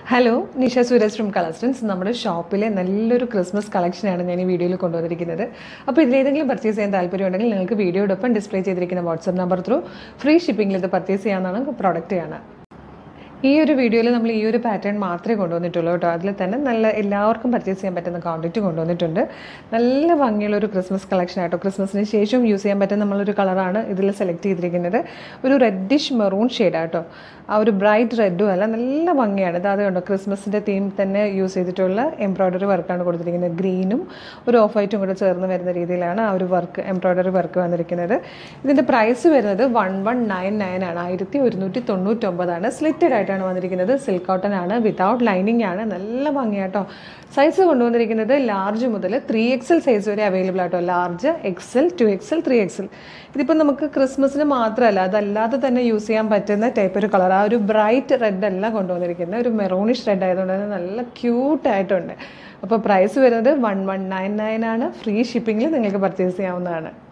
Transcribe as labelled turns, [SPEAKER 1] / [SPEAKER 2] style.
[SPEAKER 1] hello Nisha Suresh from collections നമ്മുടെ ഷോപ്പിലെ നല്ലൊരു ക്രിസ്മസ് കളക്ഷനാണ് ഞാൻ ഈ വീഡിയോയിൽ കൊണ്ടുവന്നിരിക്കുന്നത് അപ്പോൾ ഇതിലേതെങ്കിലും പർച്ചേസ് ചെയ്യാൻ താല്പര്യമുണ്ടെങ്കിൽ നിങ്ങൾക്ക് വീഡിയോടൊപ്പം ഡിസ്പ്ലേ ചെയ്തിരിക്കുന്ന വാട്സപ്പ് നമ്പർ ത്രൂ ഫ്രീ ഷിപ്പിംഗിൽ ഇത് പർച്ചേസ് ചെയ്യാവുന്നതാണ് പ്രോഡക്റ്റ് ആണ് ഈ ഒരു വീഡിയോയിൽ നമ്മൾ ഈ ഒരു പാറ്റേൺ മാത്രമേ കൊണ്ടുവന്നിട്ടുള്ളൂ കേട്ടോ അതിൽ തന്നെ നല്ല എല്ലാവർക്കും പർച്ചേസ് ചെയ്യാൻ പറ്റുന്ന ക്വാണ്ടിറ്റി കൊണ്ടുവന്നിട്ടുണ്ട് നല്ല ഭംഗിയുള്ള ഒരു ക്രിസ്മസ് കളക്ഷൻ ആട്ടോ ക്രിസ്മസിന് ശേഷം യൂസ് ചെയ്യാൻ പറ്റുന്ന നമ്മളൊരു കളറാണ് ഇതിൽ സെലക്ട് ചെയ്തിരിക്കുന്നത് ഒരു റെഡിഷ് മെറൂൺ ഷെയ്ഡാട്ടോ ആ ഒരു ബ്രൈറ്റ് റെഡും അല്ല നല്ല ഭംഗിയാണ് ഇത് അത് കണ്ടോ ക്രിസ്മസിൻ്റെ തീം തന്നെ യൂസ് ചെയ്തിട്ടുള്ള എംബ്രോയ്ഡറി വർക്കാണ് കൊടുത്തിരിക്കുന്നത് ഗ്രീനും ഒരു ഓഫ് വൈറ്റും കൂടെ ചേർന്ന് വരുന്ന രീതിയിലാണ് ആ ഒരു വർക്ക് എംബ്രോയ്ഡറി വർക്ക് വന്നിരിക്കുന്നത് ഇതിൻ്റെ പ്രൈസ് വരുന്നത് വൺ വൺ നയൻ നയൻ ആണ് ആയിരത്തി ഒരുന്നൂറ്റി തൊണ്ണൂറ്റൊമ്പതാണ് സ്ലിറ്റഡ് ആയിട്ടാണ് വന്നിരിക്കുന്നത് സിൽക്ക് കോട്ടൺ ആണ് വിതൗട്ട് ലൈനിങ് ആണ് നല്ല ഭംഗിയാട്ടോ സൈസ് കൊണ്ടുവന്നിരിക്കുന്നത് ലാർജ് മുതൽ ത്രീ എക്സൽ സൈസ് വരെ അവൈലബിൾ ആട്ടോ large XL two XL three XL ഇതിപ്പോൾ നമുക്ക് ക്രിസ്മസിന് മാത്രമല്ല അതല്ലാതെ തന്നെ യൂസ് ചെയ്യാൻ പറ്റുന്ന ടൈപ്പ് ഒരു കളർ ആ ഒരു ബ്രൈറ്റ് റെഡ് അല്ല കൊണ്ടുവന്നിരിക്കുന്നത് ഒരു മെറൂണിഷ് റെഡ് ആയതുകൊണ്ട് തന്നെ നല്ല ക്യൂട്ടായിട്ടുണ്ട് അപ്പോൾ പ്രൈസ് വരുന്നത് വൺ വൺ നയൻ നയൻ ആണ് ഫ്രീ ഷിപ്പിങ്ങിൽ നിങ്ങൾക്ക് പർച്ചേസ് ചെയ്യാവുന്നതാണ്